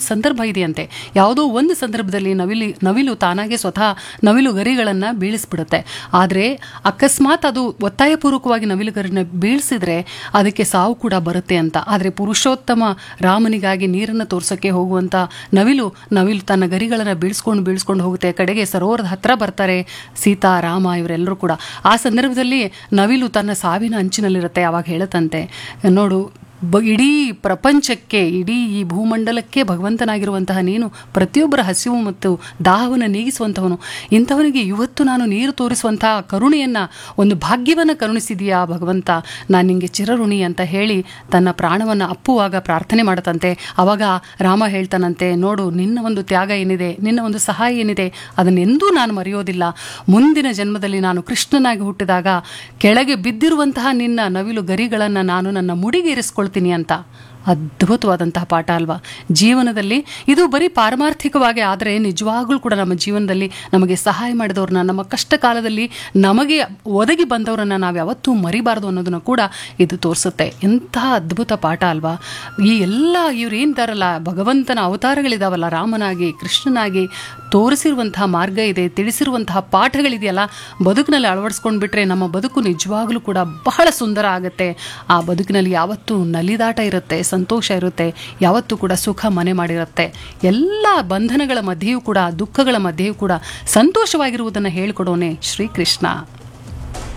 ಒಂದು ಸಂದರ್ಭ ಇದೆಯಂತೆ ಯಾವುದೋ ಒಂದು ಸಂದರ್ಭದಲ್ಲಿ ನವಿಲಿ ನವಿಲು ತಾನಾಗೆ ಸ್ವತಃ ನವಿಲು ಗರಿಗಳನ್ನು ಬೀಳಿಸ್ಬಿಡುತ್ತೆ ಆದರೆ ಅಕಸ್ಮಾತ್ ಅದು ಒತ್ತಾಯಪೂರ್ವಕವಾಗಿ ನವಿಲು ಗರಿನ ಬೀಳಿಸಿದ್ರೆ ಅದಕ್ಕೆ ಸಾವು ಕೂಡ ಬರುತ್ತೆ ಅಂತ ಆದರೆ ಪುರುಷೋತ್ತಮ ರಾಮನಿಗಾಗಿ ನೀರನ್ನು ತೋರ್ಸೋಕ್ಕೆ ಹೋಗುವಂತ ನವಿಲು ನವಿಲು ತನ್ನ ಗರಿಗಳನ್ನು ಬೀಳ್ಸ್ಕೊಂಡು ಬೀಳ್ಸ್ಕೊಂಡು ಹೋಗುತ್ತೆ ಕಡೆಗೆ ಸರೋವರದ ಹತ್ರ ಬರ್ತಾರೆ ಸೀತಾ ರಾಮ ಇವರೆಲ್ಲರೂ ಕೂಡ ಆ ಸಂದರ್ಭದಲ್ಲಿ ನವಿಲು ತನ್ನ ಸಾವಿನ ಅಂಚಿನಲ್ಲಿರುತ್ತೆ ಅವಾಗ ಹೇಳುತ್ತಂತೆ ನೋಡು ಬ ಇಡೀ ಪ್ರಪಂಚಕ್ಕೆ ಇಡೀ ಈ ಭೂಮಂಡಲಕ್ಕೆ ಭಗವಂತನಾಗಿರುವಂತಹ ನೀನು ಪ್ರತಿಯೊಬ್ಬರ ಹಸಿವು ಮತ್ತು ದಾಹವನ್ನು ನೀಗಿಸುವಂಥವನು ಇಂಥವನಿಗೆ ಇವತ್ತು ನಾನು ನೀರು ತೋರಿಸುವಂತಹ ಕರುಣೆಯನ್ನು ಒಂದು ಭಾಗ್ಯವನ್ನು ಕರುಣಿಸಿದೀಯಾ ಭಗವಂತ ನಾನು ನಿಂಗೆ ಚಿರಋಣಿ ಅಂತ ಹೇಳಿ ತನ್ನ ಪ್ರಾಣವನ್ನು ಅಪ್ಪುವಾಗ ಪ್ರಾರ್ಥನೆ ಮಾಡತಂತೆ ಅವಾಗ ರಾಮ ಹೇಳ್ತಾನಂತೆ ನೋಡು ನಿನ್ನ ಒಂದು ತ್ಯಾಗ ಏನಿದೆ ನಿನ್ನ ಒಂದು ಸಹಾಯ ಏನಿದೆ ಅದನ್ನೆಂದೂ ನಾನು ಮರೆಯೋದಿಲ್ಲ ಮುಂದಿನ ಜನ್ಮದಲ್ಲಿ ನಾನು ಕೃಷ್ಣನಾಗಿ ಹುಟ್ಟಿದಾಗ ಕೆಳಗೆ ಬಿದ್ದಿರುವಂತಹ ನಿನ್ನ ನವಿಲು ಗರಿಗಳನ್ನು ನಾನು ನನ್ನ ಮುಡಿಗೇರಿಸ್ಕೊಳ್ತೀನಿ ಅಂತ ಅದ್ಭುತವಾದಂತಹ ಪಾಠ ಅಲ್ವಾ ಜೀವನದಲ್ಲಿ ಇದು ಬರೀ ಪಾರಮಾರ್ಥಿಕವಾಗಿ ಆದರೆ ನಿಜವಾಗ್ಲೂ ಕೂಡ ನಮ್ಮ ಜೀವನದಲ್ಲಿ ನಮಗೆ ಸಹಾಯ ಮಾಡಿದವ್ರನ್ನ ನಮ್ಮ ಕಷ್ಟ ಕಾಲದಲ್ಲಿ ನಮಗೆ ಒದಗಿ ಬಂದವರನ್ನ ನಾವು ಯಾವತ್ತೂ ಮರಿಬಾರ್ದು ಅನ್ನೋದನ್ನು ಕೂಡ ಇದು ತೋರಿಸುತ್ತೆ ಎಂತಹ ಅದ್ಭುತ ಪಾಠ ಅಲ್ವಾ ಈ ಎಲ್ಲ ಇವ್ರು ಏನಿದಾರಲ್ಲ ಭಗವಂತನ ಅವತಾರಗಳಿದಾವಲ್ಲ ರಾಮನಾಗಿ ಕೃಷ್ಣನಾಗಿ ತೋರಿಸಿರುವಂತಹ ಮಾರ್ಗ ಇದೆ ತಿಳಿಸಿರುವಂತಹ ಪಾಠಗಳಿದೆಯಲ್ಲ ಬದುಕಿನಲ್ಲಿ ಅಳವಡಿಸ್ಕೊಂಡು ಬಿಟ್ರೆ ನಮ್ಮ ಬದುಕು ನಿಜವಾಗ್ಲೂ ಕೂಡ ಬಹಳ ಸುಂದರ ಆಗುತ್ತೆ ಆ ಬದುಕಿನಲ್ಲಿ ಯಾವತ್ತೂ ನಲಿದಾಟ ಇರುತ್ತೆ ಸಂತೋಷ ಇರುತ್ತೆ ಯಾವತ್ತೂ ಕೂಡ ಸುಖ ಮನೆ ಮಾಡಿರುತ್ತೆ ಎಲ್ಲ ಬಂಧನಗಳ ಮಧ್ಯೆಯೂ ಕೂಡ ದುಃಖಗಳ ಮಧ್ಯೆಯೂ ಕೂಡ ಸಂತೋಷವಾಗಿರುವುದನ್ನು ಹೇಳಿಕೊಡೋನೆ ಶ್ರೀಕೃಷ್ಣ